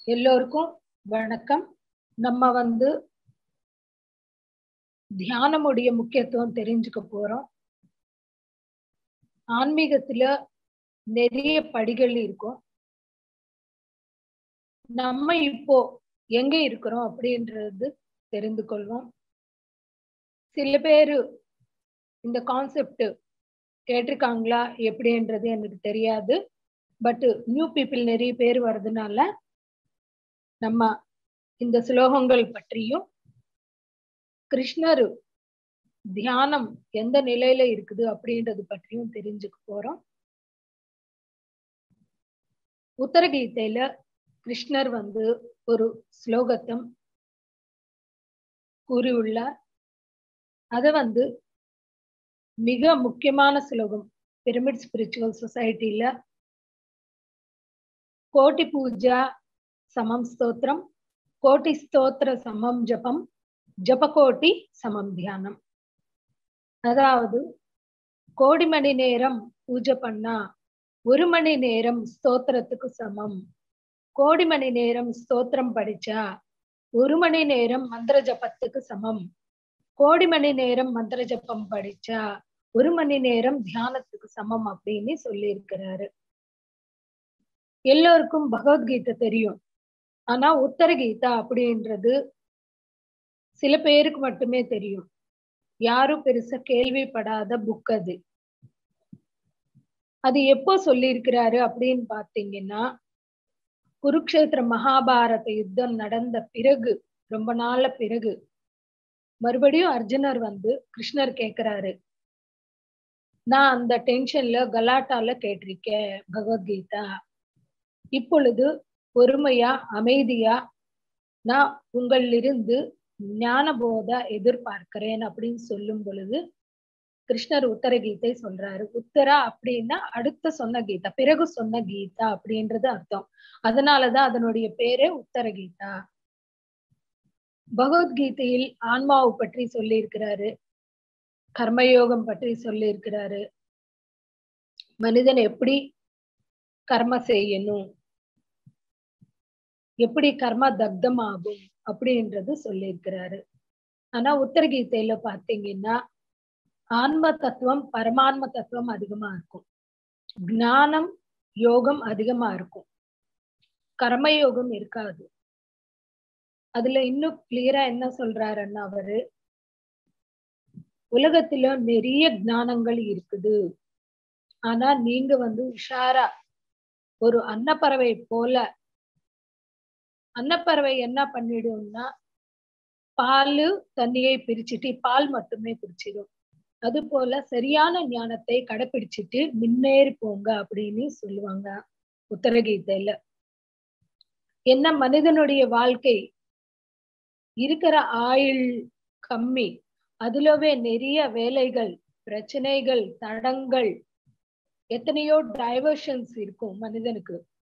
எல்லோருக்கும் வணக்கம் நம்ம வந்து தியானமுடைய முக்கியத்துவம் தெரிஞ்சுக்க போறோம் ஆன்மீகத்துல நிறைய படிகள் இருக்கும் நம்ம இப்போ எங்க இருக்கிறோம் அப்படின்றது தெரிந்து கொள்வோம் சில பேரு இந்த கான்செப்ட் கேட்டிருக்காங்களா எப்படின்றது எனக்கு தெரியாது பட் நியூ பீப்புள் நிறைய பேர் வர்றதுனால நம்ம இந்த ஸ்லோகங்கள் பற்றியும் கிருஷ்ணர் தியானம் எந்த நிலையில இருக்குது அப்படின்றது பற்றியும் தெரிஞ்சுக்க போறோம் உத்தரகீதையில கிருஷ்ணர் வந்து ஒரு ஸ்லோகத்தம் கூறியுள்ளார் அது வந்து மிக முக்கியமான ஸ்லோகம் பிரமிட் ஸ்பிரிச்சுவல் சொசைட்டில கோட்டி பூஜா சமம் ஸ்தோத்திரம் கோட்டி ஸ்தோத்திர சமம் ஜபம் ஜபகோட்டி சமம் தியானம் அதாவது கோடி மணி நேரம் பூஜை பண்ணா ஒரு மணி நேரம் ஸ்தோத்திரத்துக்கு சமம் கோடி மணி நேரம் ஸ்தோத்திரம் படிச்சா ஒரு மணி நேரம் மந்திர ஜபத்துக்கு சமம் கோடி மணி நேரம் மந்திர ஜபம் படிச்சா ஒரு மணி நேரம் தியானத்துக்கு சமம் அப்படின்னு சொல்லி இருக்கிறாரு எல்லோருக்கும் பகவத்கீதை தெரியும் ஆனா உத்தர கீதா அப்படின்றது சில பேருக்கு மட்டுமே தெரியும் யாரும் பெருசா கேள்விப்படாத புக் அது அது எப்போ சொல்லியிருக்கிறாரு அப்படின்னு பாத்தீங்கன்னா குருக்ஷேத்திர மகாபாரத யுத்தம் நடந்த பிறகு ரொம்ப நாள்ல பிறகு மறுபடியும் அர்ஜுனர் வந்து கிருஷ்ணர் கேக்குறாரு நான் அந்த டென்ஷன்ல கலாட்டால கேட்டிருக்கேன் பகவத்கீதா இப்பொழுது பொறுமையா அமைதியா நான் உங்களிலிருந்து ஞான போத எதிர்பார்க்கிறேன் அப்படின்னு சொல்லும் பொழுது கிருஷ்ணர் உத்தர கீதை சொல்றாரு உத்தரா அப்படின்னா அடுத்த சொன்ன கீதா பிறகு சொன்ன கீதா அப்படின்றது அர்த்தம் அதனாலதான் அதனுடைய பேரே உத்தர கீதா பகவத்கீதையில் ஆன்மாவை பற்றி சொல்லி இருக்கிறாரு கர்மயோகம் பற்றி சொல்லி இருக்கிறாரு மனிதன் எப்படி கர்ம செய்யணும் எப்படி கர்ம தக்தமாகும் அப்படின்றது சொல்லியிருக்கிறாரு ஆனா உத்தரகீதையில பாத்தீங்கன்னா ஆன்ம தத்துவம் பரமான்ம தத்துவம் அதிகமா இருக்கும் ஞானம் யோகம் அதிகமா இருக்கும் கர்மயோகம் இருக்காது அதுல இன்னும் கிளியரா என்ன சொல்றாருன்னா அவரு உலகத்துல நிறைய ஞானங்கள் இருக்குது ஆனா நீங்க வந்து உஷாரா ஒரு அன்னப்பறவை போல அன்னப்பறவை என்ன பண்ணிடும்னா பால் தண்ணியை பிரிச்சுட்டு பால் மட்டுமே பிடிச்சிடும் அது போல சரியான ஞானத்தை கடைபிடிச்சிட்டு முன்னேறி போங்க அப்படின்னு சொல்லுவாங்க உத்தரகீதையில என்ன மனிதனுடைய வாழ்க்கை இருக்கிற ஆயுள் கம்மி அதுலவே நிறைய வேலைகள் பிரச்சனைகள் தடங்கள் எத்தனையோ டைவர்ஷன்ஸ் இருக்கும் மனிதனுக்கு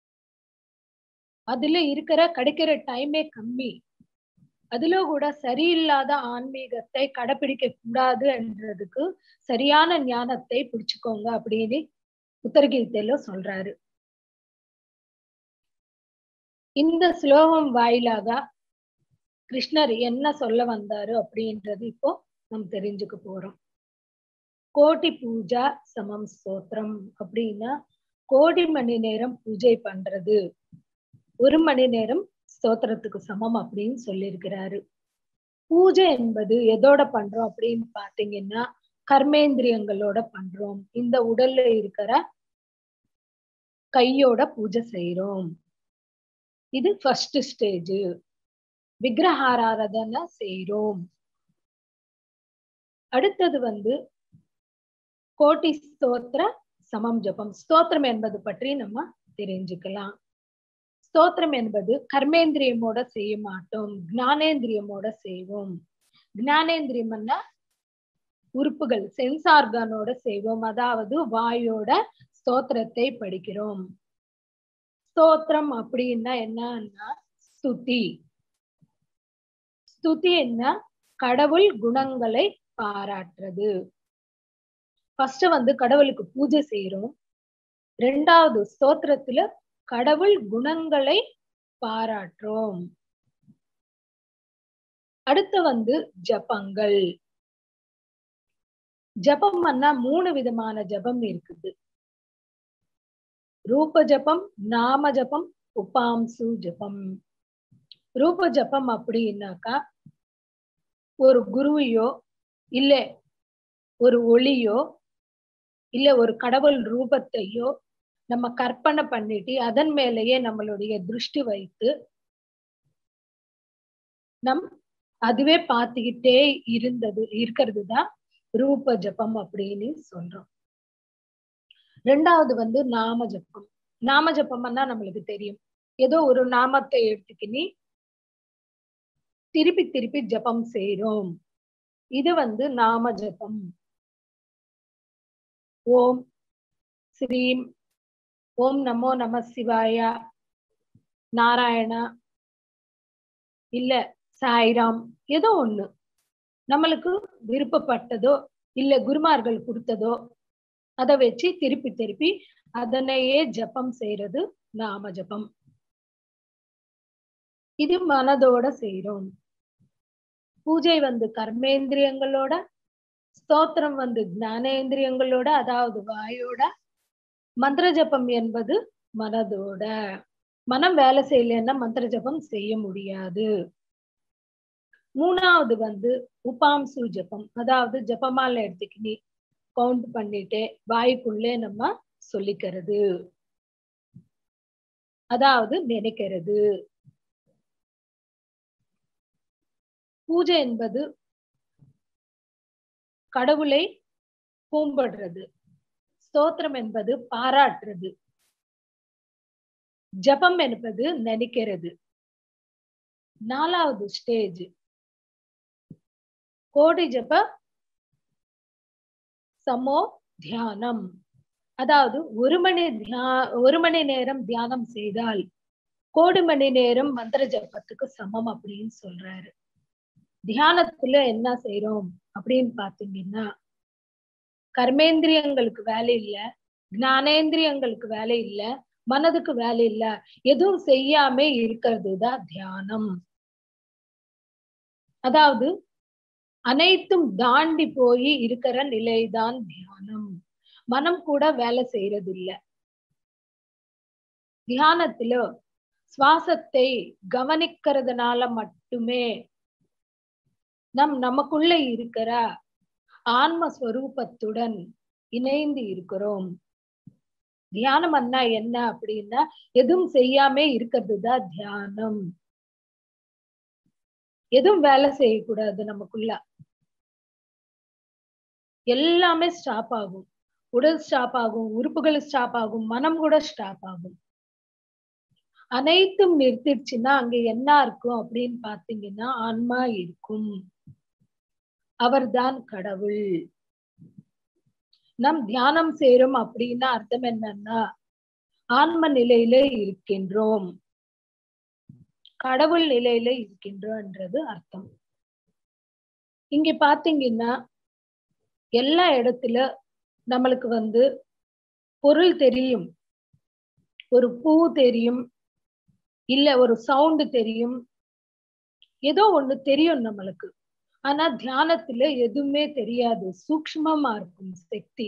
அதுல இருக்கிற கிடைக்கிற டைமே கம்மி அதுல கூட சரியில்லாத ஆன்மீகத்தை கடைபிடிக்க கூடாது என்றதுக்கு சரியான ஞானத்தை பிடிச்சுக்கோங்க அப்படின்னு உத்தரகீதையில சொல்றாரு இந்த ஸ்லோகம் வாயிலாக கிருஷ்ணர் என்ன சொல்ல வந்தாரு அப்படின்றது இப்போ நம்ம தெரிஞ்சுக்க போறோம் கோடி பூஜா சமம் ஸ்தோத்திரம் அப்படின்னா கோடி மணி நேரம் பூஜை பண்றது ஒரு மணி நேரம் ஸ்தோத்திரத்துக்கு சமம் அப்படின்னு சொல்லியிருக்கிறாரு பூஜை என்பது எதோட பண்றோம் அப்படின்னு பாத்தீங்கன்னா கர்மேந்திரியங்களோட பண்றோம் இந்த உடல்ல இருக்கிற கையோட பூஜை செய்யறோம் இது ஃபர்ஸ்ட் ஸ்டேஜ் விக்கிரகாராதனை செய்யறோம் அடுத்தது வந்து கோட்டி ஸ்தோத்திர சமம் ஜபம் ஸ்தோத்திரம் என்பது பற்றி நம்ம தெரிஞ்சுக்கலாம் ஸ்தோத்திரம் என்பது கர்மேந்திரியமோட செய்ய மாட்டோம் ஞானேந்திரியமோட செய்வோம் ஞானேந்திரியம்னா உறுப்புகள் சென்சார்கானோட செய்வோம் அதாவது வாயோட ஸ்தோத்திரத்தை படிக்கிறோம் ஸ்தோத்திரம் அப்படின்னா என்னன்னா ஸ்துதி ஸ்துதி என்ன கடவுள் குணங்களை பாராட்டுறது ஃபர்ஸ்ட் வந்து கடவுளுக்கு பூஜை செய்யறோம் ரெண்டாவது ஸ்தோத்திரத்துல கடவுள் குணங்களை பாராட்டுறோம் அடுத்து வந்து ஜபங்கள் ஜபம்னா மூணு விதமான ஜபம் இருக்குது ரூப ஜபம் நாம ஜபம் உபாம்சு ஜபம் ரூப ஜபம் அப்படின்னாக்கா ஒரு குருவையோ இல்ல ஒரு ஒளியோ இல்ல ஒரு கடவுள் ரூபத்தையோ நம்ம கற்பனை பண்ணிட்டு அதன் மேலேயே நம்மளுடைய திருஷ்டி வைத்து நம் அதுவே பார்த்துக்கிட்டே இருந்தது இருக்கிறது தான் ரூப ஜபம் அப்படின்னு சொல்றோம் ரெண்டாவது வந்து நாம ஜபம் நாம ஜபம்னா நம்மளுக்கு தெரியும் ஏதோ ஒரு நாமத்தை எடுத்துக்கினி திருப்பி திருப்பி ஜபம் செய்றோம் இது வந்து நாம ஜபம் ஓம் ஸ்ரீம் ஓம் நமோ நம சிவாயா நாராயணா இல்ல சாய்ராம் ஏதோ ஒண்ணு நம்மளுக்கு விருப்பப்பட்டதோ இல்ல குருமார்கள் கொடுத்ததோ அதை வச்சு திருப்பி திருப்பி அதனையே ஜபம் செய்யறது நாம ஜபம் இது மனதோட செய்யறோம் பூஜை வந்து கர்மேந்திரியங்களோட ஸ்தோத்திரம் வந்து ஞானேந்திரியங்களோட அதாவது வாயோட மந்திர ஜபம் என்பது மனதோட மனம் வேலை செய்யலன்னா மந்திர ஜபம் செய்ய முடியாது மூணாவது வந்து உபாம்சு ஜபம் அதாவது ஜபமால எடுத்துக்கினி கவுண்ட் பண்ணிட்டு வாய்க்குள்ளே நம்ம சொல்லிக்கிறது அதாவது நினைக்கிறது பூஜை என்பது கடவுளை கூம்பிடுறது ஸ்தோத்திரம் என்பது பாராட்டுறது ஜபம் என்பது நினைக்கிறது நாலாவது ஸ்டேஜ் கோடி ஜப சமோ தியானம் அதாவது ஒரு மணி தியா ஒரு மணி நேரம் தியானம் செய்தால் கோடி மணி நேரம் மந்திர ஜபத்துக்கு சமம் அப்படின்னு சொல்றாரு தியானத்துல என்ன செய்யறோம் அப்படின்னு பாத்தீங்கன்னா கர்மேந்திரியங்களுக்கு வேலை இல்ல ஞானேந்திரியங்களுக்கு வேலை இல்ல மனதுக்கு வேலை இல்ல எதுவும் செய்யாம இருக்கிறது தான் தியானம் அதாவது அனைத்தும் தாண்டி போய் இருக்கிற நிலைதான் தியானம் மனம் கூட வேலை செய்யறது இல்ல தியானத்துல சுவாசத்தை கவனிக்கிறதுனால மட்டுமே நம் நமக்குள்ள இருக்கிற ஆன்மஸ்வரூபத்துடன் இணைந்து இருக்கிறோம் தியானம் அண்ணா என்ன அப்படின்னா எதுவும் செய்யாம இருக்கிறது தான் தியானம் எதுவும் வேலை செய்யக்கூடாது நமக்குள்ள எல்லாமே ஸ்டாப் ஆகும் உடல் ஸ்டாப் ஆகும் உறுப்புகள் ஸ்டாப் ஆகும் மனம் கூட ஸ்டாப் ஆகும் அனைத்தும் நிறுத்திடுச்சுன்னா அங்க என்ன இருக்கும் அப்படின்னு பாத்தீங்கன்னா ஆன்மா இருக்கும் அவர்தான் கடவுள் நம் தியானம் செய்யறோம் அப்படின்னா அர்த்தம் என்னன்னா ஆன்ம நிலையில இருக்கின்றோம் கடவுள் நிலையில இருக்கின்றோன்றது அர்த்தம் இங்க பாத்தீங்கன்னா எல்லா இடத்துல நம்மளுக்கு வந்து பொருள் தெரியும் ஒரு பூ தெரியும் இல்ல ஒரு சவுண்டு தெரியும் ஏதோ ஒண்ணு தெரியும் நம்மளுக்கு ஆனா தியானத்துல எதுவுமே தெரியாது சூக்ஷ்மமா இருக்கும் சக்தி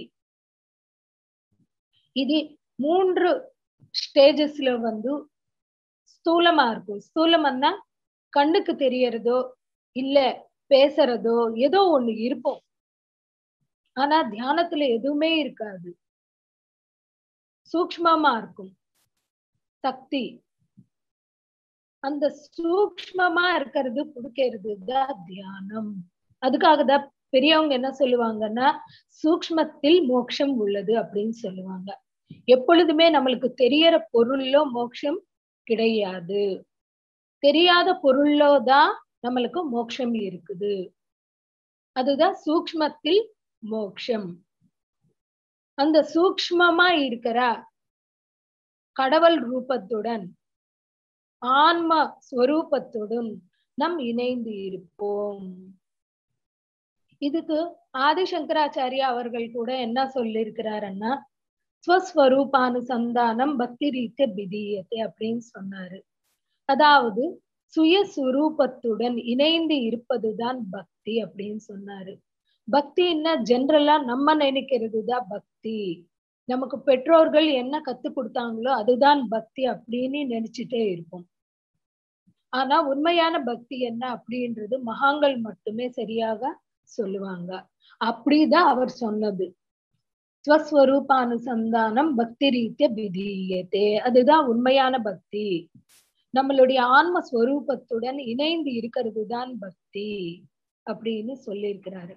இது மூன்று ஸ்டேஜஸ்ல வந்து ஸ்தூலமா இருக்கும் ஸ்தூலம்னா கண்ணுக்கு தெரியறதோ இல்ல பேசுறதோ ஏதோ ஒண்ணு இருக்கும் ஆனா தியானத்துல எதுவுமே இருக்காது சூக்ஷ்மமா இருக்கும் சக்தி அந்த சூக்ஷ்மமா இருக்கிறது கொடுக்கிறது தான் தியானம் அதுக்காக தான் பெரியவங்க என்ன சொல்லுவாங்கன்னா சூக்ஷ்மத்தில் மோட்சம் உள்ளது அப்படின்னு சொல்லுவாங்க எப்பொழுதுமே நம்மளுக்கு தெரியற பொருள்ல மோட்சம் கிடையாது தெரியாத பொருள்லோ தான் நம்மளுக்கு மோட்சம் இருக்குது அதுதான் சூக்ஷ்மத்தில் மோக்ஷம் அந்த சூக்ஷ்மமா இருக்கிற கடவுள் ரூபத்துடன் ஆன்ம ஸ்வரூபத்துடன் நம் இணைந்து இருப்போம் இதுக்கு ஆதிசங்கராச்சாரியா அவர்கள் கூட என்ன சொல்லியிருக்கிறாருன்னா ஸ்வஸ்வரூபானுசந்தானம் பக்தி ரீத்திய பிதீயத்தை அப்படின்னு சொன்னாரு அதாவது சுயசுரூபத்துடன் இணைந்து இருப்பதுதான் பக்தி அப்படின்னு சொன்னாரு பக்தின்னா ஜென்ரலா நம்ம நினைக்கிறது தான் பக்தி நமக்கு பெற்றோர்கள் என்ன கத்து கொடுத்தாங்களோ அதுதான் பக்தி அப்படின்னு நினைச்சிட்டே இருப்போம் ஆனா உண்மையான பக்தி என்ன அப்படின்றது மகாங்கள் மட்டுமே சரியாக சொல்லுவாங்க அப்படிதான் அவர் சொன்னது ஸ்வஸ்வரூபானுசந்தானம் பக்தி ரீத்திய விதீயத்தே அதுதான் உண்மையான பக்தி நம்மளுடைய ஆன்ம ஸ்வரூபத்துடன் இணைந்து இருக்கிறது தான் பக்தி அப்படின்னு சொல்லியிருக்கிறாரு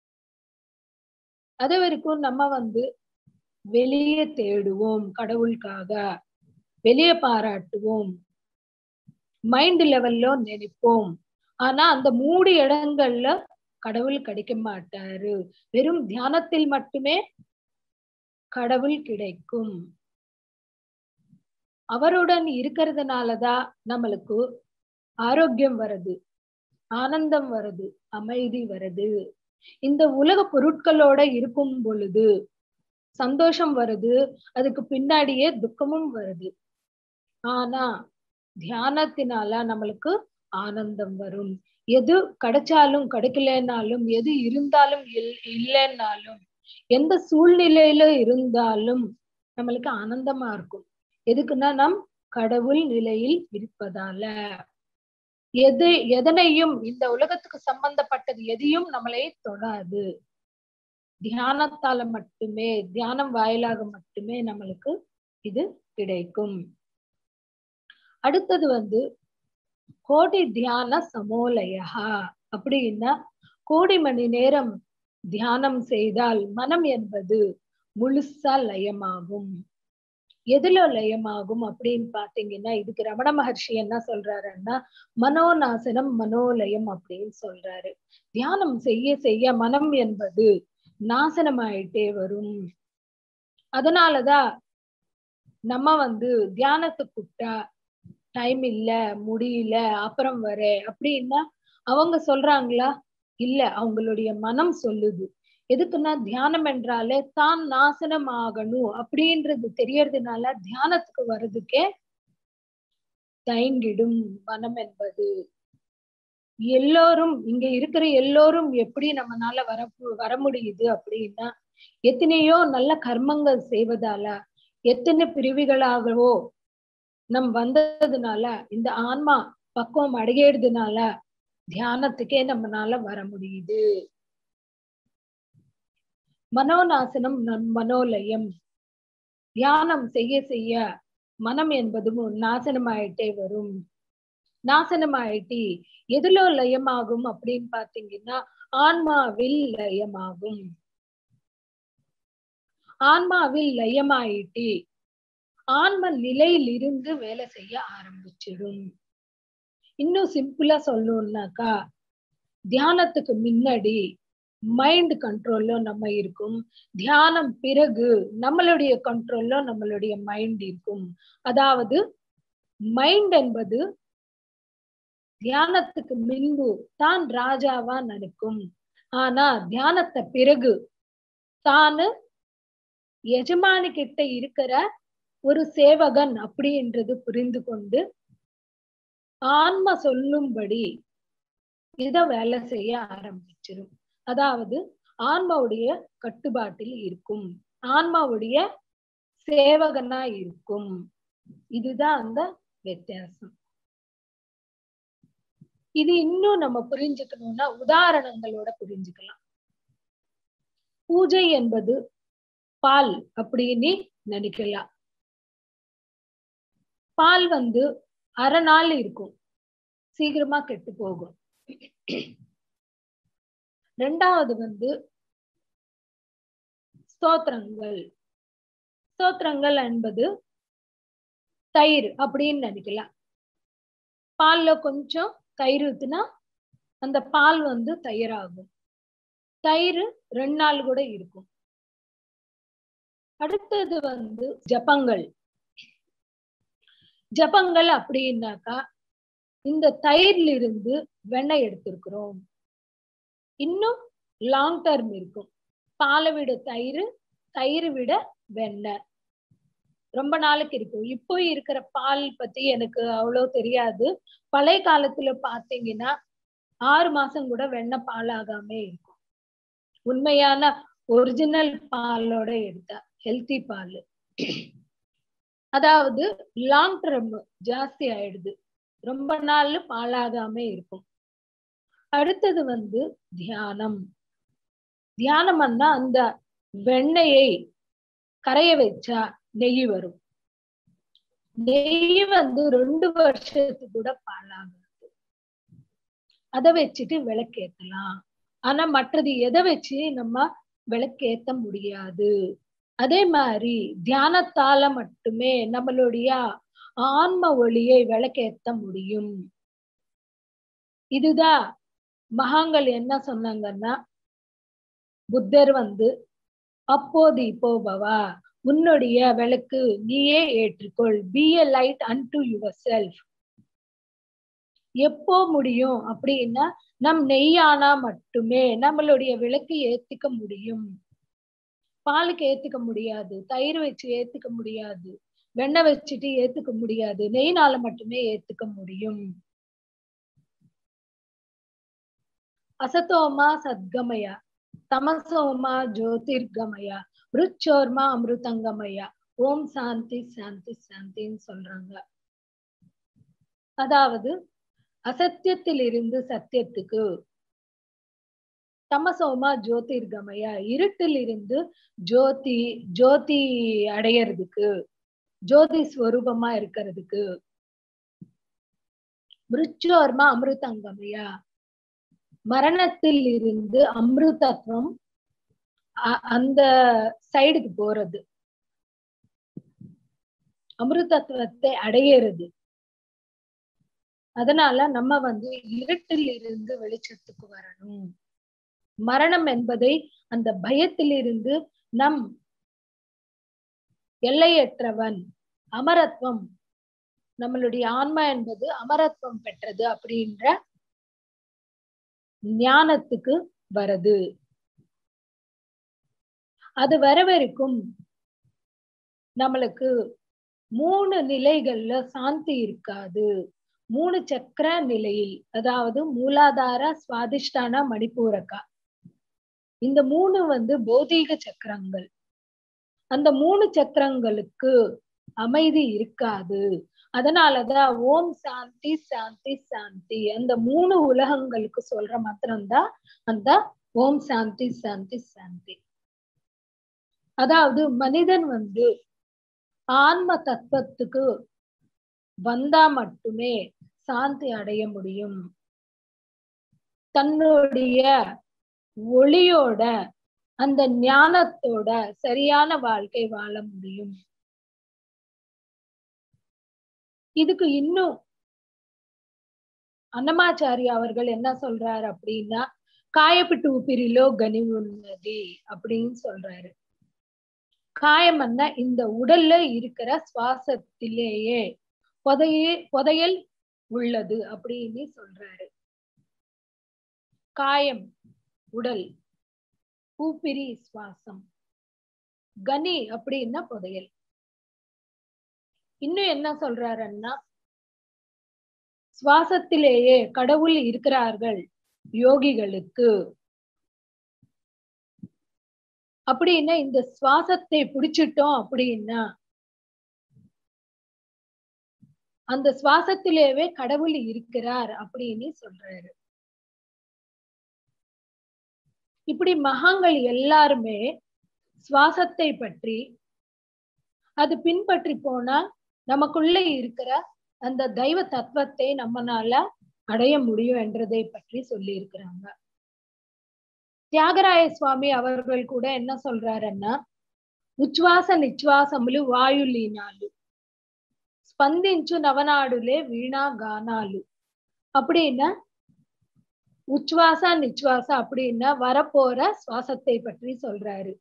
அது வரைக்கும் நம்ம வந்து வெளியே தேடுவோம் கடவுளுக்காக வெளியே பாராட்டுவோம் மைண்ட் லெவல்ல நினைப்போம் ஆனா அந்த மூடு இடங்கள்ல கடவுள் கிடைக்க மாட்டாரு வெறும் தியானத்தில் மட்டுமே கடவுள் கிடைக்கும் அவருடன் இருக்கிறதுனாலதான் நம்மளுக்கு ஆரோக்கியம் வருது ஆனந்தம் வருது அமைதி வருது இந்த உலக பொருட்களோட இருக்கும் பொழுது சந்தோஷம் வருது அதுக்கு பின்னாடியே துக்கமும் வருது ஆனா தியானத்தினால நம்மளுக்கு ஆனந்தம் வரும் எது கிடைச்சாலும் கிடைக்கலனாலும் எது இருந்தாலும் இல் இல்லைன்னாலும் எந்த சூழ்நிலையில இருந்தாலும் நம்மளுக்கு ஆனந்தமா இருக்கும் எதுக்குன்னா நம் கடவுள் நிலையில் இருப்பதால எது எதனையும் இந்த உலகத்துக்கு சம்பந்தப்பட்டது எதையும் நம்மளை தொடாது தியானத்தால மட்டுமே தியானம் வாயிலாக மட்டுமே நம்மளுக்கு இது கிடைக்கும் அடுத்தது வந்து கோடி தியான சமோலயா அப்படின்னா கோடி மணி நேரம் தியானம் செய்தால் மனம் என்பது முழுசா லயமாகும் எதுல லயமாகும் அப்படின்னு பாத்தீங்கன்னா இதுக்கு ரமண மகர்ஷி என்ன சொல்றாருன்னா மனோநாசனம் மனோலயம் அப்படின்னு சொல்றாரு தியானம் செய்ய செய்ய மனம் என்பது நாசனமாயிட்டே வரும் அதனாலதான் நம்ம வந்து தியானத்துக்கு கூப்பிட்டா டைம் இல்ல முடியல அப்புறம் வர அப்படின்னா அவங்க சொல்றாங்களா இல்ல அவங்களுடைய மனம் சொல்லுது எதுக்குன்னா தியானம் என்றாலே தான் நாசனம் ஆகணும் அப்படின்றது தெரியறதுனால தியானத்துக்கு வர்றதுக்கே தயங்கிடும் மனம் என்பது எல்லோரும் இங்க இருக்கிற எல்லோரும் எப்படி நம்மனால வர வர முடியுது அப்படின்னா எத்தனையோ நல்ல கர்மங்கள் செய்வதால எத்தனை பிரிவுகளாகவோ நம் வந்ததுனால இந்த ஆன்மா பக்குவம் அடைகிறதுனால தியானத்துக்கே நம்மனால வர முடியுது மனோநாசனம் மனோலயம் தியானம் செய்ய செய்ய மனம் என்பதும் நாசனமாயிட்டே வரும் நாசனமாயிட்டி எதுல லயமாகும் அப்படின்னு பாத்தீங்கன்னா ஆன்மாவில் லயமாகும் ஆன்மாவில் லயமாயிட்டி ஆன்ம நிலையில் இருந்து வேலை செய்ய ஆரம்பிச்சிடும் இன்னும் சிம்பிளா சொல்லணும்னாக்கா தியானத்துக்கு முன்னாடி மைண்ட் கண்ட்ரோல்ல நம்ம இருக்கும் தியானம் பிறகு நம்மளுடைய கண்ட்ரோல்ல நம்மளுடைய மைண்ட் இருக்கும் அதாவது மைண்ட் என்பது தியானத்துக்கு முன்பு தான் ராஜாவா நினைக்கும் ஆனா தியானத்தை பிறகு தானு எஜமானி கிட்ட இருக்கிற ஒரு சேவகன் அப்படின்றது புரிந்து கொண்டு ஆன்ம சொல்லும்படி இத வேலை செய்ய ஆரம்பிச்சிடும் அதாவது ஆன்மாவுடைய கட்டுப்பாட்டில் இருக்கும் ஆன்மாவுடைய சேவகனா இருக்கும் இதுதான் அந்த வித்தியாசம் இது இன்னும் நம்ம புரிஞ்சுக்கணும்னா உதாரணங்களோட புரிஞ்சுக்கலாம் பூஜை என்பது பால் அப்படின்னு நினைக்கலாம் பால் வந்து அரை நாள் இருக்கும் சீக்கிரமா கெட்டு போகும் ரெண்டாவது வந்து ஸ்தோத்திரங்கள் ஸ்தோத்திரங்கள் என்பது தயிர் அப்படின்னு நினைக்கலாம் பால்ல கொஞ்சம் தயிர் ஊத்துனா அந்த பால் வந்து தயிராகும் தயிர் ரெண்டு நாள் கூட இருக்கும் அடுத்தது வந்து ஜபங்கள் ஜபங்கள் அப்படின்னாக்கா இந்த தயிர்ல இருந்து வெண்ணெய் எடுத்திருக்கிறோம் இன்னும் லாங் டர்ம் இருக்கும் பாலை விட தயிர் தயிர் விட வெண்ணெய் ரொம்ப நாளைக்கு இருக்கும் இப்போ இருக்கிற பால் பத்தி எனக்கு அவ்வளோ தெரியாது பழைய காலத்துல பாத்தீங்கன்னா ஆறு மாசம் கூட வெண்ணெய் பால் ஆகாம இருக்கும் உண்மையான ஒரிஜினல் பாலோட எடுத்தா ஹெல்த்தி பால் அதாவது லாங் டர்ம் ஜாஸ்தி ஆயிடுது ரொம்ப நாள் பாலாகாம இருக்கும் அடுத்தது வந்து தியானம் தியானம்னா அந்த வெண்ணெயை கரைய வச்சா நெய் வரும் நெய் வந்து ரெண்டு வருஷத்துக்கு கூட பாலாகாது அதை வச்சுட்டு விளக்கேத்தலாம் ஆனா மற்றது எதை வச்சு நம்ம விளக்கேத்த முடியாது அதே மாதிரி தியானத்தால மட்டுமே நம்மளுடைய ஆன்ம ஒளியை விளக்கேத்த முடியும் இதுதான் மகாங்கள் என்ன சொன்னாங்கன்னா புத்தர் வந்து அப்போது இப்போ பவா உன்னுடைய விளக்கு நீயே ஏற்றுக்கொள் be a light unto yourself எப்போ முடியும் அப்படின்னா நம் நெய்யானா மட்டுமே நம்மளுடைய விளக்கு ஏத்துக்க முடியும் பாலுக்கு ஏத்துக்க முடியாது தயிர் வச்சு ஏத்துக்க முடியாது வெண்ணெய் வச்சுட்டு ஏத்துக்க முடியாது நெய்னால மட்டுமே ஏத்துக்க முடியும் அசத்தோமா சத்கமயா தமசோமா ஜோதிர்கமயா ருச்சோர்மா அமிர்தங்கமயா ஓம் சாந்தி சாந்தி சாந்தின்னு சொல்றாங்க அதாவது அசத்தியத்தில் இருந்து சத்தியத்துக்கு தமசோமா ஜோதிர்கமயா இருட்டில் இருந்து ஜோதி ஜோதி அடையறதுக்கு ஜோதி ஸ்வரூபமா இருக்கிறதுக்கு மிருச்சோர்மா அமிர்தங்கமயா மரணத்தில் இருந்து அமிர்தத்துவம் அந்த சைடுக்கு போறது அமிர்தத்துவத்தை அடையிறது அதனால நம்ம வந்து இருட்டில் இருந்து வெளிச்சத்துக்கு வரணும் மரணம் என்பதை அந்த பயத்தில் இருந்து நம் எல்லையற்றவன் அமரத்துவம் நம்மளுடைய ஆன்மா என்பது அமரத்துவம் பெற்றது அப்படின்ற ஞானத்துக்கு வருது அது வர வரைக்கும் நம்மளுக்கு மூணு நிலைகள்ல சாந்தி இருக்காது மூணு சக்கர நிலையில் அதாவது மூலாதார சுவாதிஷ்டான மணிப்பூரக்கா இந்த மூணு வந்து பௌதீக சக்கரங்கள் அந்த மூணு சக்கரங்களுக்கு அமைதி இருக்காது அதனாலதான் ஓம் சாந்தி சாந்தி சாந்தி அந்த மூணு உலகங்களுக்கு சொல்ற மாத்திரம்தான் அந்த ஓம் சாந்தி சாந்தி சாந்தி அதாவது மனிதன் வந்து ஆன்ம தத்துவத்துக்கு வந்தா மட்டுமே சாந்தி அடைய முடியும் தன்னுடைய ஒளியோட அந்த ஞானத்தோட சரியான வாழ்க்கை வாழ முடியும் இதுக்கு இன்னும் அன்னமாச்சாரி அவர்கள் என்ன சொல்றாரு அப்படின்னா காயப்பிட்டு உப்பிரிலோ கனி உன்னதி அப்படின்னு சொல்றாரு காயம்னா இந்த உடல்ல இருக்கிற சுவாசத்திலேயே புதைய புதையல் உள்ளது அப்படின்னு சொல்றாரு காயம் உடல் ஊப்பிரி சுவாசம் கனி அப்படின்னா புதையல் இன்னும் என்ன சொல்றாருன்னா சுவாசத்திலேயே கடவுள் இருக்கிறார்கள் யோகிகளுக்கு அப்படின்னா இந்த சுவாசத்தை பிடிச்சிட்டோம் அப்படின்னா அந்த சுவாசத்திலேயே கடவுள் இருக்கிறார் அப்படின்னு சொல்றாரு இப்படி மகாங்கள் எல்லாருமே சுவாசத்தை பற்றி அது பின்பற்றி போனா நமக்குள்ள இருக்கிற அந்த தெய்வ தத்துவத்தை நம்மனால அடைய முடியும் என்றதை பற்றி சொல்லி இருக்கிறாங்க தியாகராய சுவாமி அவர்கள் கூட என்ன சொல்றாருன்னா ఉచ్ఛ్వాస నిశ్వాసములు వాయులీనాలు స్పందించు నవనాడులే వీణా గానాలు அப்படின்னா உச்வாச நிச்சுவாச அப்படின்னா வரப்போற சுவாசத்தை பற்றி சொல்றாரு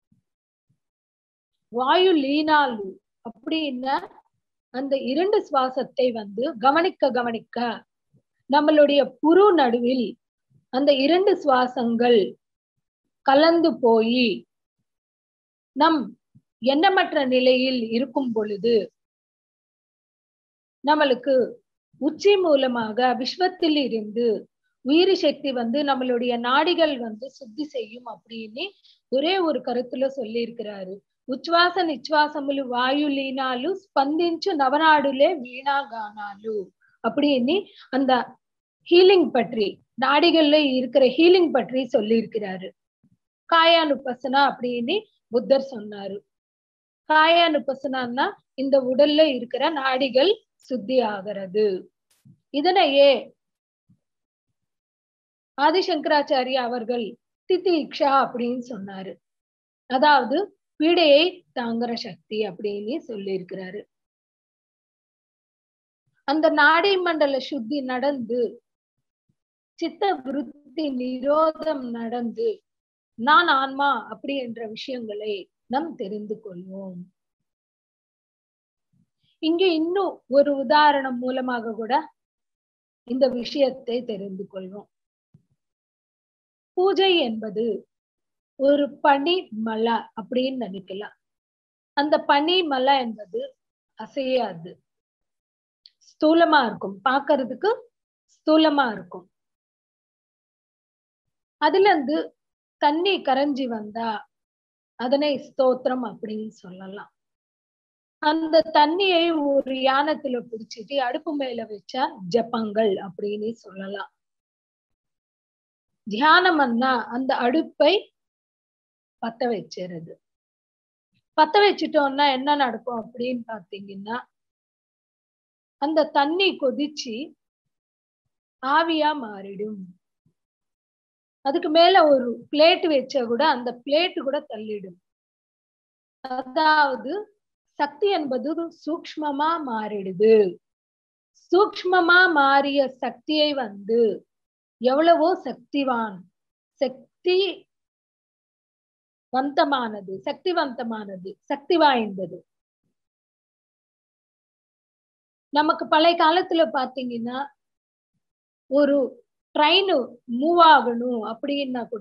வாயு லீனாலு அப்படின்னா அந்த இரண்டு சுவாசத்தை வந்து கவனிக்க கவனிக்க நம்மளுடைய புரு நடுவில் அந்த இரண்டு சுவாசங்கள் கலந்து போய் நம் எண்ணமற்ற நிலையில் இருக்கும் பொழுது நம்மளுக்கு உச்சி மூலமாக விஸ்வத்தில் இருந்து உயிரி சக்தி வந்து நம்மளுடைய நாடிகள் வந்து சுத்தி செய்யும் அப்படின்னு ஒரே ஒரு கருத்துல சொல்லி இருக்கிறாரு ఉచ్ఛ్వాస నిశ్వాసములు వాయులీనాలు స్పందించు నవనాడులే வீணாகானாலு அப்படின்னு அந்த ஹீலிங் பற்றி நாடிகள்ல இருக்கிற ஹீலிங் பற்றி சொல்லி இருக்கிறாரு காயானுபசனா அப்படின்னு புத்தர் சொன்னாரு காயானுபசனான்னா இந்த உடல்ல இருக்கிற நாடிகள் சுத்தி ஆகிறது இதனையே ஆதிசங்கராச்சாரியா அவர்கள் திதிக்ஷா அப்படின்னு சொன்னாரு அதாவது பீடையை தாங்குற சக்தி அப்படின்னு சொல்லி இருக்கிறாரு அந்த நாடி மண்டல சுத்தி நடந்து சித்த விருத்தி நிரோதம் நடந்து நான் ஆன்மா அப்படி என்ற விஷயங்களை நாம் தெரிந்து கொள்வோம் இங்க இன்னும் ஒரு உதாரணம் மூலமாக கூட இந்த விஷயத்தை தெரிந்து கொள்வோம் பூஜை என்பது ஒரு பனி மலை அப்படின்னு நினைக்கலாம் அந்த பனி மலை என்பது அசையாது ஸ்தூலமா இருக்கும் பாக்குறதுக்கு ஸ்தூலமா இருக்கும் அதுல இருந்து தண்ணி கரைஞ்சி வந்தா அதனை ஸ்தோத்திரம் அப்படின்னு சொல்லலாம் அந்த தண்ணியை ஒரு யானத்துல பிடிச்சிட்டு அடுப்பு மேல வச்சா ஜப்பங்கள் அப்படின்னு சொல்லலாம் தியானம்னா அந்த அடுப்பை பத்த வச்சிருது பத்த வச்சுட்டோம்னா என்ன நடக்கும் அப்படின்னு பாத்தீங்கன்னா அந்த தண்ணி கொதிச்சு ஆவியா மாறிடும் அதுக்கு மேல ஒரு பிளேட் வச்சா கூட அந்த பிளேட் கூட தள்ளிடும் அதாவது சக்தி என்பது சூக்மமா மாறிடுது சூக்மமா மாறிய சக்தியை வந்து எவ்வளவோ சக்திவான் சக்தி வந்தமானது சக்திவந்தமானது சக்தி வாய்ந்தது நமக்கு பழைய காலத்துல பாத்தீங்கன்னா ஒரு ட்ரெயின் மூவ் ஆகணும் அப்படின்னா கூட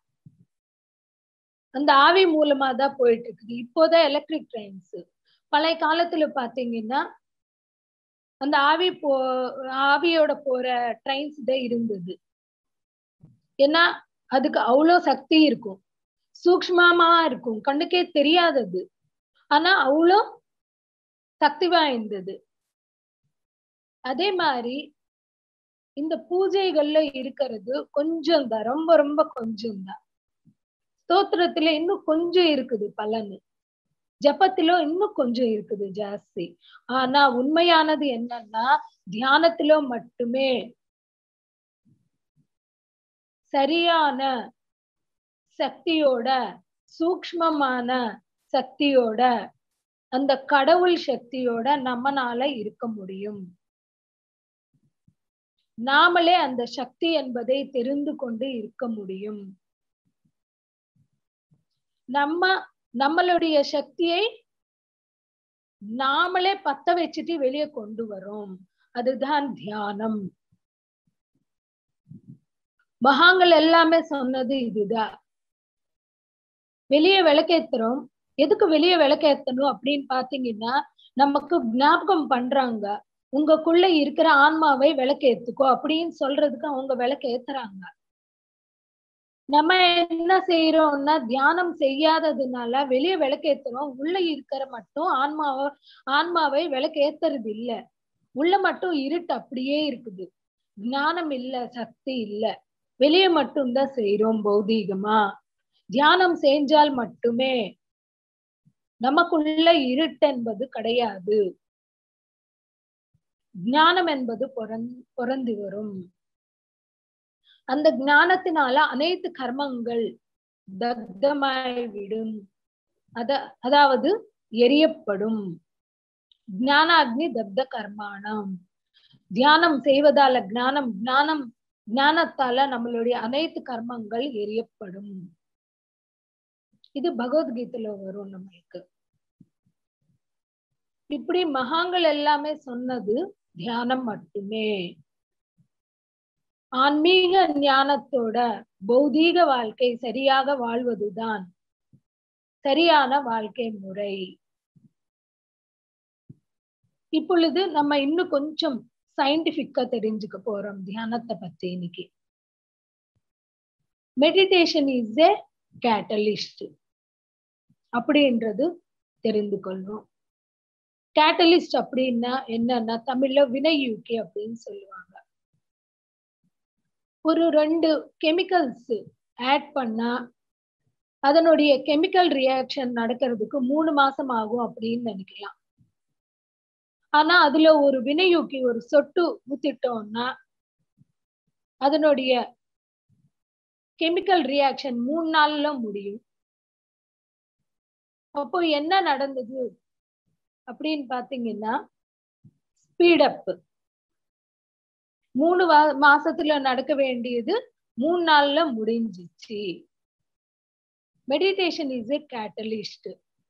அந்த ஆவி மூலமா தான் போயிட்டு இருக்குது இப்போதான் எலக்ட்ரிக் ட்ரெயின்ஸ் பழைய காலத்துல பாத்தீங்கன்னா அந்த ஆவி போ ஆவியோட போற ட்ரெயின்ஸ் தான் இருந்தது ஏன்னா அதுக்கு அவ்வளோ சக்தி இருக்கும் சூக்மமா இருக்கும் கண்ணுக்கே தெரியாதது ஆனா அவ்வளோ சக்தி வாய்ந்தது அதே மாதிரி இந்த பூஜைகள்ல இருக்கிறது கொஞ்சம் தான் ரொம்ப ரொம்ப கொஞ்சம் தான் ஸ்தோத்திரத்துல இன்னும் கொஞ்சம் இருக்குது பலனு ஜபத்திலோ இன்னும் கொஞ்சம் இருக்குது ஜாஸ்தி ஆனா உண்மையானது என்னன்னா தியானத்திலோ மட்டுமே சரியான சக்தியோட சூக்மமான சக்தியோட அந்த கடவுள் சக்தியோட நம்மனால இருக்க முடியும் நாமளே அந்த சக்தி என்பதை தெரிந்து கொண்டு இருக்க முடியும் நம்ம நம்மளுடைய சக்தியை நாமளே பத்த வச்சுட்டு வெளியே கொண்டு வரோம் அதுதான் தியானம் மகாங்கள் எல்லாமே சொன்னது இதுதான் வெளியே விளக்கேத்துறோம் எதுக்கு வெளியே விளக்கேத்தணும் அப்படின்னு பாத்தீங்கன்னா நமக்கு ஞாபகம் பண்றாங்க உங்களுக்குள்ள இருக்கிற ஆன்மாவை விளக்கேத்துக்கோ அப்படின்னு சொல்றதுக்கு அவங்க விளக்கு ஏத்துறாங்க நம்ம என்ன செய்யறோம்னா தியானம் செய்யாததுனால வெளியே விளக்கேத்துறோம் உள்ள இருக்கிற மட்டும் ஆன்மாவை ஆன்மாவை விளக்கேத்துறது இல்ல உள்ள மட்டும் இருட்டு அப்படியே இருக்குது ஞானம் இல்ல சக்தி இல்ல வெளியே மட்டும்தான் செய்யறோம் பௌதீகமா தியானம் செஞ்சால் மட்டுமே நமக்குள்ள இருட்டு என்பது கிடையாது ஞானம் என்பது பிறந்து வரும் அந்த ஞானத்தினால அனைத்து கர்மங்கள் தக்தமாய் விடும் அத அதாவது எரியப்படும் ஞானாக்னி தப்த கர்மானம் தியானம் செய்வதால ஞானம் ஞானம் ஞானத்தால நம்மளுடைய அனைத்து கர்மங்கள் எரியப்படும் இது பகவத்கீதையில வரும் நம்மளுக்கு இப்படி மகாங்கள் எல்லாமே சொன்னது தியானம் மட்டுமே ஆன்மீக ஞானத்தோட பௌதீக வாழ்க்கை சரியாக வாழ்வதுதான் சரியான வாழ்க்கை முறை இப்பொழுது நம்ம இன்னும் கொஞ்சம் சயின்டிபிக்கா தெரிஞ்சுக்க போறோம் தியானத்தை பத்தி இன்னைக்கு மெடிடேஷன் இஸ் ஏ கேட்டலிஸ்ட் அப்படின்றது தெரிந்து கொள்வோம் கேட்டலிஸ்ட் அப்படின்னா என்னன்னா தமிழ்ல வினையூக்கி அப்படின்னு சொல்லுவாங்க ஒரு ரெண்டு கெமிக்கல்ஸ் ஆட் பண்ணா அதனுடைய கெமிக்கல் ரியாக்ஷன் நடக்கிறதுக்கு மூணு மாசம் ஆகும் அப்படின்னு நினைக்கலாம் ஆனா அதுல ஒரு வினையூக்கி ஒரு சொட்டு ஊத்திட்டோம்னா அதனுடைய கெமிக்கல் ரியாக்ஷன் மூணு நாள்ல முடியும் அப்போ என்ன நடந்தது அப்படின்னு பாத்தீங்கன்னா ஸ்பீடப் மூணு மாசத்துல நடக்க வேண்டியது மூணு நாள்ல முடிஞ்சிச்சு மெடிடேஷன் இஸ் ஏ கேட்டலிஸ்ட்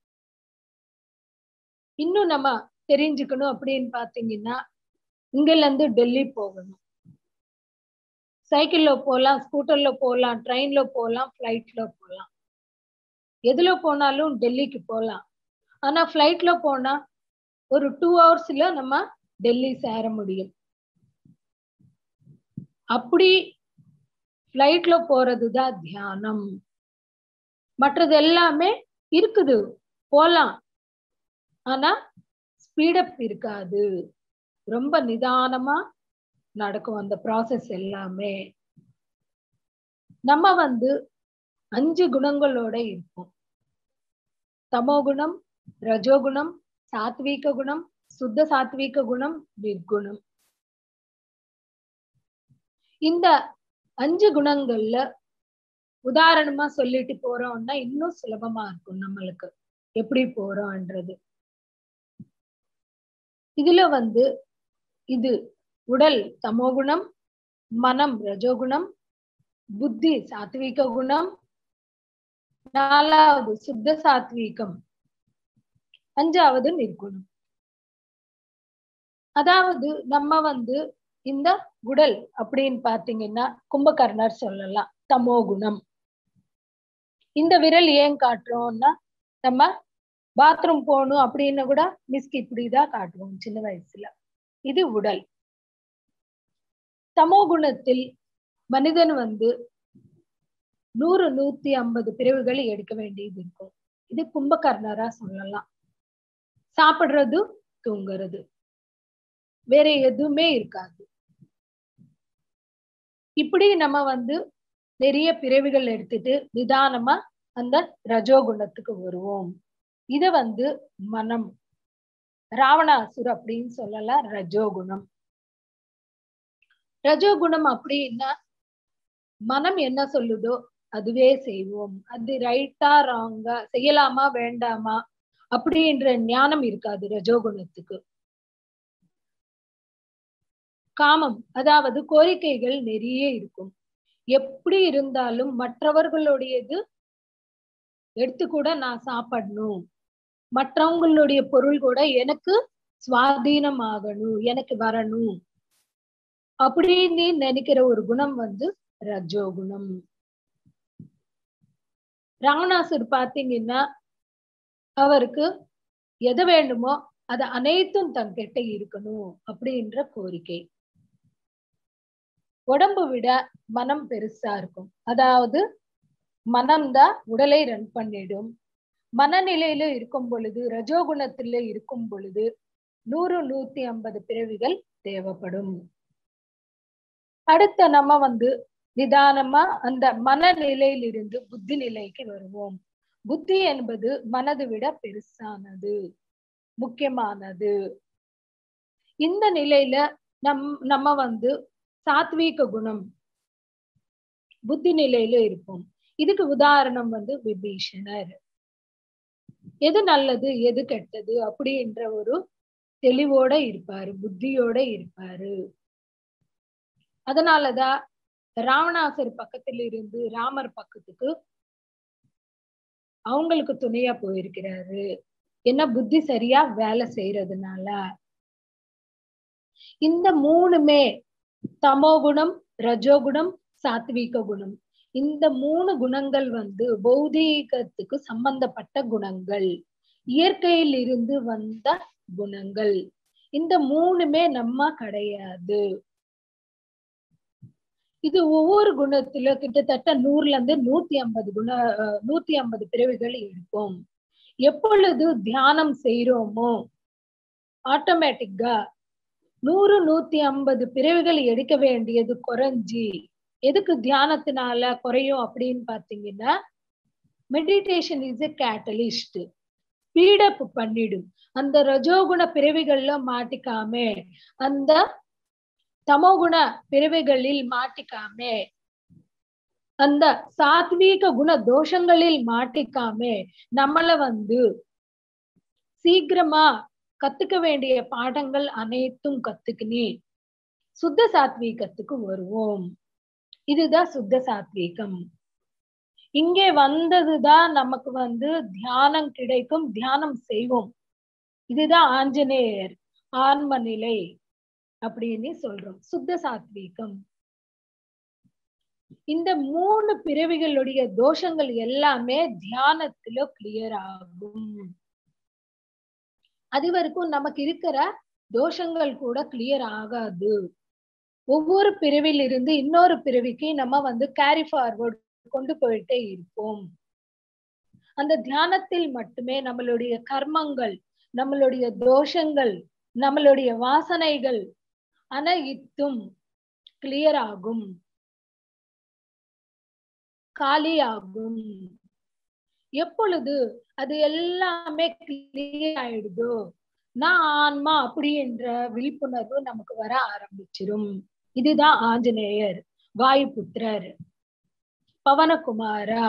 இன்னும் நம்ம தெரிஞ்சுக்கணும் அப்படின்னு பாத்தீங்கன்னா இங்கல இருந்து டெல்லி போகணும் சைக்கிள்ல போகலாம் ஸ்கூட்டர்ல போகலாம் ட்ரெயின்ல போகலாம் ஃபிளைட்ல போகலாம் எதுல போனாலும் டெல்லிக்கு போகலாம் ஆனா ஃபிளைட்ல போனா ஒரு டூ ஹவர்ஸ்ல நம்ம டெல்லி சேர முடியும் அப்படி ஃபிளைட்ல போறதுதான் தியானம் மற்றது எல்லாமே இருக்குது போலாம் ஆனா ஸ்பீடப் இருக்காது ரொம்ப நிதானமா நடக்கும் அந்த ப்ராசஸ் எல்லாமே நம்ம வந்து அஞ்சு குணங்களோட இருப்போம் தமோகுணம் ரஜோகுணம் சாத்வீக குணம் சுத்த சாத்வீக குணம் நிர்குணம் இந்த அஞ்சு குணங்கள்ல உதாரணமா சொல்லிட்டு போறோம்னா இன்னும் சுலபமா இருக்கும் நம்மளுக்கு எப்படி போறோம்ன்றது இதுல வந்து இது உடல் தமோகுணம் மனம் ரஜோகுணம் புத்தி சாத்வீக குணம் நாலாவது சுத்த சாத்வீகம் அஞ்சாவது நிர்குணம் அதாவது நம்ம வந்து இந்த குடல் அப்படின்னு பாத்தீங்கன்னா கும்பகர்ணர் சொல்லலாம் தமோ குணம் இந்த விரல் ஏன் காட்டுறோம்னா நம்ம பாத்ரூம் போகணும் அப்படின்னு கூட மிஸ்க் இப்படிதான் காட்டுவோம் சின்ன வயசுல இது உடல் தமோ குணத்தில் மனிதன் வந்து நூறு நூத்தி ஐம்பது பிரிவுகள் எடுக்க வேண்டியது இருக்கும் இது கும்பகர்ணரா சொல்லலாம் சாப்பிடுறது தூங்குறது வேற எதுவுமே இருக்காது இப்படி நம்ம வந்து நிறைய பிறவிகள் எடுத்துட்டு நிதானமா அந்த ரஜோகுணத்துக்கு வருவோம் இத வந்து மனம் ராவணாசுர் அப்படின்னு சொல்லலாம் ரஜோகுணம் ரஜோகுணம் அப்படின்னா மனம் என்ன சொல்லுதோ அதுவே செய்வோம் அது ரைட்டா ராங்கா செய்யலாமா வேண்டாமா அப்படின்ற ஞானம் இருக்காது ரஜோகுணத்துக்கு காமம் அதாவது கோரிக்கைகள் நிறைய இருக்கும் எப்படி இருந்தாலும் மற்றவர்களுடையது எடுத்து கூட நான் சாப்பிடணும் மற்றவங்களுடைய பொருள் கூட எனக்கு சுவாதீனம் ஆகணும் எனக்கு வரணும் அப்படின்னு நினைக்கிற ஒரு குணம் வந்து ரஜோகுணம் ராவணாசுர் பாத்தீங்கன்னா அவருக்கு எது வேண்டுமோ அது அனைத்தும் தங்கிட்ட இருக்கணும் அப்படின்ற கோரிக்கை உடம்பு விட மனம் பெருசா இருக்கும் அதாவது மனம்தான் உடலை ரன் பண்ணிடும் மனநிலையில இருக்கும் பொழுது ரஜோகுணத்துல இருக்கும் பொழுது நூறு நூத்தி ஐம்பது பிறவிகள் தேவைப்படும் அடுத்த நம்ம வந்து நிதானமா அந்த மனநிலையிலிருந்து புத்தி நிலைக்கு வருவோம் புத்தி என்பது மனது விட பெருசானது முக்கியமானது இந்த நிலையில நம் நம்ம வந்து சாத்வீக குணம் புத்தி நிலையில இருப்போம் இதுக்கு உதாரணம் வந்து விபீஷணர் எது நல்லது எது கெட்டது அப்படின்ற ஒரு தெளிவோட இருப்பாரு புத்தியோட இருப்பாரு அதனாலதான் ராவணாசர் பக்கத்துல இருந்து ராமர் பக்கத்துக்கு அவங்களுக்கு துணையா போயிருக்கிறாரு என்ன புத்தி சரியா வேலை செய்யறதுனால இந்த மூணுமே தமோகுணம் ரஜோகுணம் சாத்வீக குணம் இந்த மூணு குணங்கள் வந்து பௌதீகத்துக்கு சம்பந்தப்பட்ட குணங்கள் இயற்கையில் இருந்து வந்த குணங்கள் இந்த மூணுமே நம்ம கிடையாது இது ஒவ்வொரு குணத்துல கிட்டத்தட்ட நூறுல இருந்து நூத்தி ஐம்பது குண நூத்தி ஐம்பது பிறவிகள் இருக்கும் எப்பொழுது தியானம் செய்யறோமோ ஆட்டோமேட்டிக்கா நூறு நூத்தி ஐம்பது பிறவிகள் எடுக்க வேண்டியது குறைஞ்சி எதுக்கு தியானத்தினால குறையும் அப்படின்னு பாத்தீங்கன்னா meditation is a catalyst speed up பண்ணிடும் அந்த ரஜோகுண பிறவிகள்ல மாட்டிக்காம அந்த தமோகுண பிறவிகளில் மாட்டிக்காம அந்த சாத்வீக குண தோஷங்களில் மாட்டிக்காம நம்மள வந்து சீக்கிரமா கத்துக்க வேண்டிய பாடங்கள் அனைத்தும் கத்துக்கினி சுத்த சாத்வீகத்துக்கு வருவோம் இதுதான் சுத்த சாத்வீகம் இங்கே வந்ததுதான் நமக்கு வந்து தியானம் கிடைக்கும் தியானம் செய்வோம் இதுதான் ஆஞ்சநேயர் ஆன்ம நிலை அப்படின்னு சொல்றோம் சுத்த சாத்வீகம் இந்த மூணு பிறவிகளுடைய தோஷங்கள் எல்லாமே தியானத்துல கிளியர் ஆகும் அது வரைக்கும் நமக்கு இருக்கிற தோஷங்கள் கூட கிளியர் ஆகாது ஒவ்வொரு பிறவில இருந்து இன்னொரு பிறவிக்கு நம்ம வந்து கேரி ஃபார்வர்ட் கொண்டு போயிட்டே இருப்போம் அந்த தியானத்தில் மட்டுமே நம்மளுடைய கர்மங்கள் நம்மளுடைய தோஷங்கள் நம்மளுடைய வாசனைகள் அனைத்தும் கிளியர் ஆகும் காலியாகும் எப்பொழுது அது எல்லாமே கிளியர் ஆயிடுதோ நான் ஆன்மா அப்படின்ற விழிப்புணர்வு நமக்கு வர ஆரம்பிச்சிரும் இதுதான் ஆஞ்சநேயர் வாயுபுத்திரர் பவனகுமாரா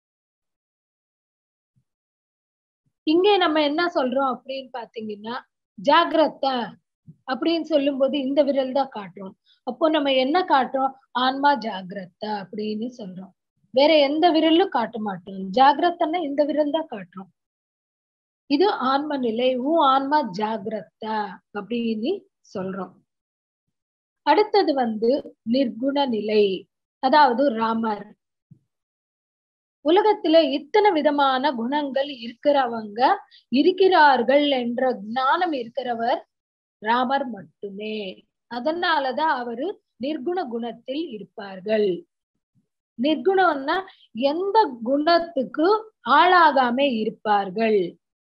இங்கே நம்ம என்ன சொல்றோம் அப்படின்னு பாத்தீங்கன்னா ஜாகிரத அப்படின்னு சொல்லும் போது இந்த விரல் தான் காட்டுறோம் அப்போ நம்ம என்ன காட்டுறோம் ஆன்மா ஜாகிரத அப்படின்னு சொல்றோம் வேற எந்த விரலும் காட்ட மாட்டோம் ஜாகிரத்தன்னா இந்த விரல் தான் காட்டுறோம் இது ஆன்ம நிலை உ ஆன்மா ஜாகிரத அப்படின்னு சொல்றோம் அடுத்தது வந்து நிர்குண நிலை அதாவது ராமர் உலகத்துல இத்தனை விதமான குணங்கள் இருக்கிறவங்க இருக்கிறார்கள் என்ற ஞானம் இருக்கிறவர் ராமர் மட்டுமே அதனாலதான் அவரு நிர்குண குணத்தில் இருப்பார்கள் நிர்குணம்னா எந்த குணத்துக்கு ஆளாகாம இருப்பார்கள்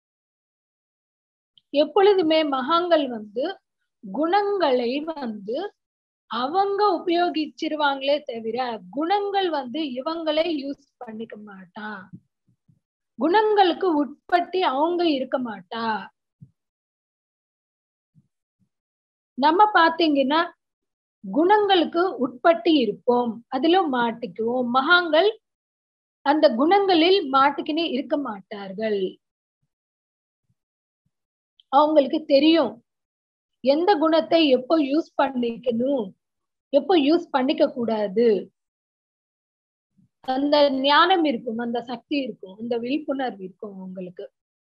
எப்பொழுதுமே மகாங்கள் வந்து குணங்களை வந்து அவங்க உபயோகிச்சிருவாங்களே தவிர குணங்கள் வந்து இவங்களே யூஸ் பண்ணிக்க மாட்டா குணங்களுக்கு உட்பட்டு அவங்க இருக்க மாட்டா நம்ம பாத்தீங்கன்னா குணங்களுக்கு உட்பட்டு இருப்போம் அதிலும் மாட்டிக்குவோம் மகாங்கள் அந்த குணங்களில் மாட்டிக்கினே இருக்க மாட்டார்கள் அவங்களுக்கு தெரியும் எந்த குணத்தை எப்போ யூஸ் பண்ணிக்கணும் எப்போ யூஸ் பண்ணிக்க கூடாது அந்த ஞானம் இருக்கும் அந்த சக்தி இருக்கும் அந்த விழிப்புணர்வு இருக்கும் அவங்களுக்கு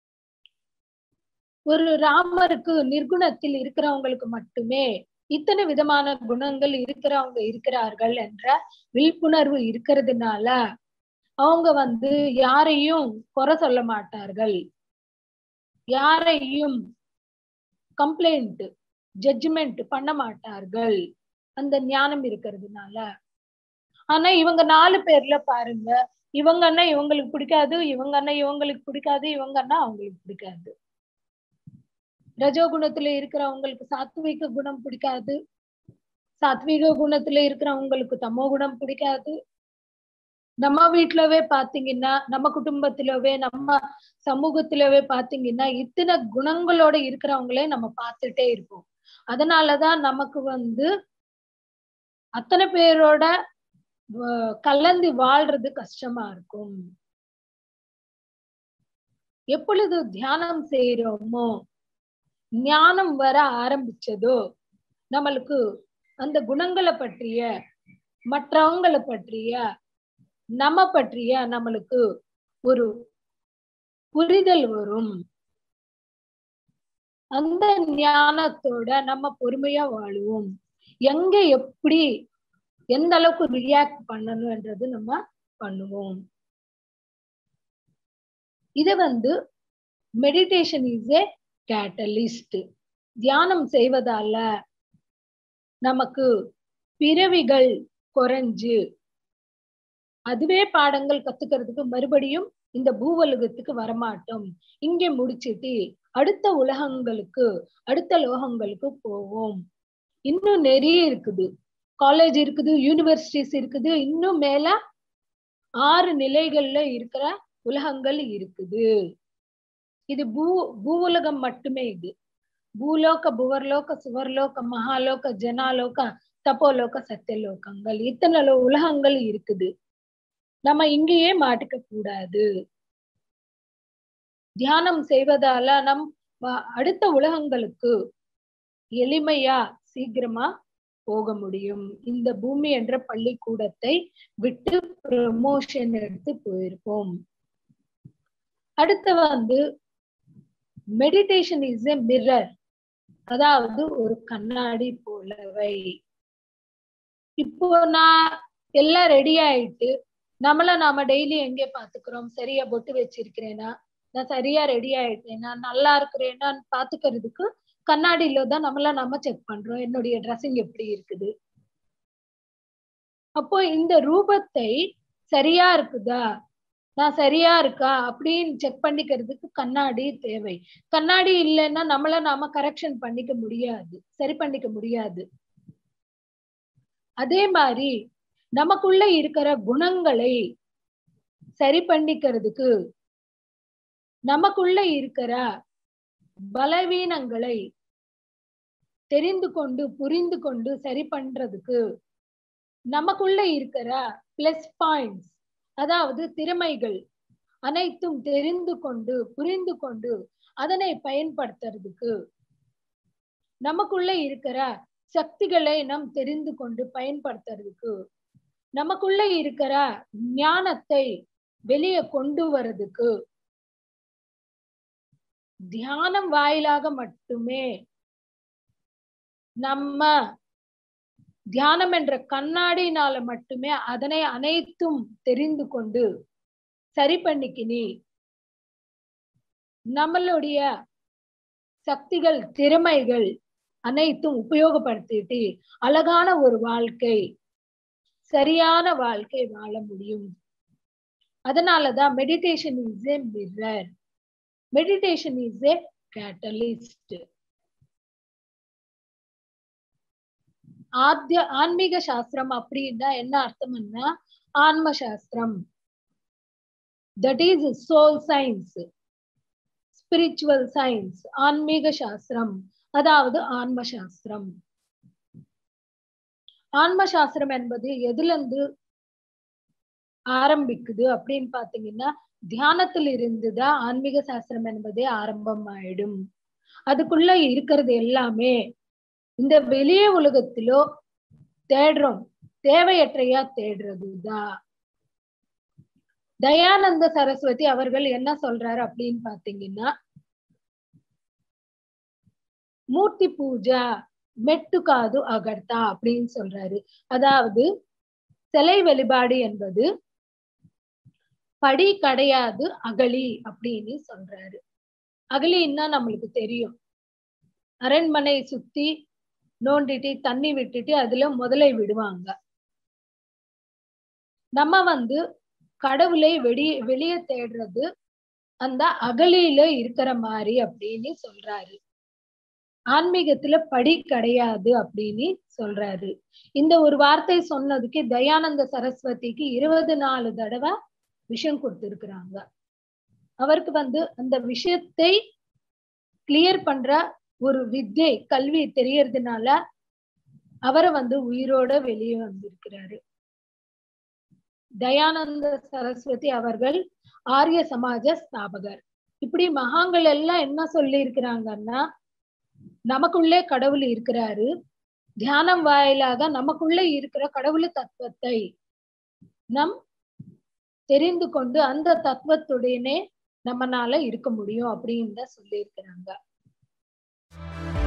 ஒரு ராமருக்கு நிர்குணத்தில் இருக்கிறவங்களுக்கு மட்டுமே இத்தனை விதமான குணங்கள் இருக்கிறவங்க இருக்கிறார்கள் என்ற விழிப்புணர்வு இருக்கிறதுனால அவங்க வந்து யாரையும் குறை சொல்ல மாட்டார்கள் யாரையும் கம்ப்ளைண்ட் ஜட்ஜ்மெண்ட் பண்ண மாட்டார்கள் அந்த ஞானம் இருக்கிறதுனால ஆனா இவங்க நாலு பேர்ல பாருங்க இவங்க அண்ணா இவங்களுக்கு பிடிக்காது இவங்க அண்ணா இவங்களுக்கு பிடிக்காது இவங்க அண்ணா அவங்களுக்கு பிடிக்காது ரஜோகுணத்துல இருக்கிறவங்களுக்கு சாத்விக குணம் பிடிக்காது சாத்விக குணத்துல இருக்கிறவங்களுக்கு தமோ குணம் பிடிக்காது நம்ம வீட்டுலவே பாத்தீங்கன்னா நம்ம குடும்பத்திலவே நம்ம சமூகத்திலவே பாத்தீங்கன்னா இத்தனை குணங்களோட இருக்கிறவங்களே நம்ம பார்த்துட்டே இருப்போம் அதனாலதான் நமக்கு வந்து அத்தனை பேரோட கலந்து வாழ்றது கஷ்டமா இருக்கும் எப்பொழுது தியானம் செய்யறோமோ ஞானம் வர ஆரம்பிச்சதோ நம்மளுக்கு அந்த குணங்களை பற்றிய மற்றவங்களை பற்றிய நம்ம பற்றிய நம்மளுக்கு ஒரு புரிதல் வரும் அந்த ஞானத்தோட நம்ம பொறுமையா வாழுவோம் எங்க எப்படி எந்த அளவுக்கு ரியாக்ட் பண்ணணும்ன்றது நம்ம பண்ணுவோம் இத வந்து மெடிடேஷன் இஸ் ஏ கேட்டலிஸ்ட் தியானம் செய்வதால நமக்கு பிறவிகள் குறைஞ்சு அதுவே பாடங்கள் கத்துக்கிறதுக்கு மறுபடியும் இந்த பூவலுகத்துக்கு வரமாட்டோம் இங்க முடிச்சிட்டு அடுத்த உலகங்களுக்கு அடுத்த லோகங்களுக்கு போவோம் இன்னும் நிறைய இருக்குது காலேஜ் இருக்குது யூனிவர்சிட்டிஸ் இருக்குது இன்னும் மேல ஆறு நிலைகள்ல இருக்கிற உலகங்கள் இருக்குது இது பூ பூவுலகம் மட்டுமே இது பூலோக புவர்லோக சுவர்லோக மகாலோக ஜனாலோக தப்போலோக சத்தியலோகங்கள் இத்தனை லோ- உலகங்கள் இருக்குது நம்ம இங்கேயே மாட்டிக்க கூடாது தியானம் செய்வதால நம் வ- அடுத்த உலகங்களுக்கு எளிமையா சீக்கிரமா போக முடியும் இந்த பூமி என்ற பள்ளிக்கூடத்தை விட்டு ப்ரமோஷன் எடுத்து போயிருப்போம் அடுத்து வந்து மெடிடேஷன் இஸ் எ மிரர் அதாவது ஒரு கண்ணாடி போலவை இப்போ நான் எல்லாம் ரெடி ஆயிட்டு நம்மள நாம டெய்லி எங்கே பாத்துக்கிறோம் சரியா பொட்டு வச்சிருக்கிறேனா நான் சரியா ரெடி ஆயிட்டேனா நல்லா இருக்கிறேனான்னு பாத்துக்கிறதுக்கு கண்ணாடியில தான் நம்மள நாம செக் பண்றோம் என்னுடைய ட்ரெஸ்ஸிங் எப்படி இருக்குது அப்போ இந்த ரூபத்தை சரியா இருக்குதா நான் சரியா இருக்கா அப்படின்னு செக் பண்ணிக்கிறதுக்கு கண்ணாடி தேவை கண்ணாடி இல்லைன்னா நம்மள நாம கரெக்ஷன் பண்ணிக்க முடியாது சரி பண்ணிக்க முடியாது அதே மாதிரி நமக்குள்ள இருக்கிற குணங்களை சரி பண்ணிக்கிறதுக்கு நமக்குள்ள இருக்கிற பலவீனங்களை தெரிந்து கொண்டு புரிந்து கொண்டு சரி பண்றதுக்கு நமக்குள்ள இருக்கிற பிளஸ் பாயிண்ட்ஸ் அதாவது திறமைகள் அனைத்தும் தெரிந்து கொண்டு புரிந்து கொண்டு அதனை பயன்படுத்துறதுக்கு நமக்குள்ள இருக்கிற சக்திகளை நாம் தெரிந்து கொண்டு பயன்படுத்துறதுக்கு நமக்குள்ள இருக்கிற ஞானத்தை வெளியே கொண்டு வர்றதுக்கு தியானம் வாயிலாக மட்டுமே நம்ம தியானம் என்ற கண்ணாடினால மட்டுமே அதனை அனைத்தும் தெரிந்து கொண்டு சரி பண்ணிக்கினி நம்மளுடைய சக்திகள் திறமைகள் அனைத்தும் உபயோகப்படுத்திட்டு அழகான ஒரு வாழ்க்கை சரியான வாழ்க்கை வாழ முடியும் அதனாலதான் meditation is a mirror meditation is a catalyst ஆத்திய ஆன்மீக சாஸ்திரம் அப்படின்னா என்ன அர்த்தம்னா ஆன்ம சாஸ்திரம் that is soul science spiritual science ஆன்மீக சாஸ்திரம் அதாவது ஆன்ம சாஸ்திரம் ஆன்ம சாஸ்திரம் என்பது எதுல இருந்து ஆரம்பிக்குது அப்படின்னு பாத்தீங்கன்னா தியானத்தில் இருந்துதான் ஆன்மீக சாஸ்திரம் என்பதே ஆரம்பம் ஆயிடும் அதுக்குள்ள இருக்கிறது எல்லாமே இந்த வெளிய உலகத்திலோ தேடுறோம் தேவையற்றையா தேடுறதுதான் தயானந்த சரஸ்வதி அவர்கள் என்ன சொல்றாரு அப்படின்னு பாத்தீங்கன்னா மூர்த்தி பூஜா மெட்டு காது அகர்த்தா அப்படின்னு சொல்றாரு அதாவது சிலை வழிபாடு என்பது படி கிடையாது அகலி அப்படின்னு சொல்றாரு அகலின்னா நம்மளுக்கு தெரியும் அரண்மனை சுத்தி நோண்டிட்டு தண்ணி விட்டுட்டு அதுல முதலை விடுவாங்க நம்ம வந்து கடவுளை வெளியே வெளியே தேடுறது அந்த அகலியில இருக்கிற மாதிரி அப்படின்னு சொல்றாரு ஆன்மீகத்துல படி கிடையாது அப்படின்னு சொல்றாரு இந்த ஒரு வார்த்தை சொன்னதுக்கு தயானந்த சரஸ்வதிக்கு இருபது நாலு தடவை விஷயம் கொடுத்திருக்கிறாங்க அவருக்கு வந்து அந்த விஷயத்தை கிளியர் பண்ற ஒரு வித்தை கல்வி தெரியறதுனால அவரை வந்து உயிரோட வெளியே வந்திருக்கிறாரு தயானந்த சரஸ்வதி அவர்கள் ஆரிய சமாஜ ஸ்தாபகர் இப்படி மகாங்கள் எல்லாம் என்ன சொல்லி இருக்கிறாங்கன்னா நமக்குள்ளே கடவுள் இருக்கிறாரு தியானம் வாயிலாக நமக்குள்ள இருக்கிற கடவுள் தத்துவத்தை நம் தெரிந்து கொண்டு அந்த தத்துவத்துடனே நம்மனால இருக்க முடியும் அப்படின்னு தான் சொல்லி இருக்கிறாங்க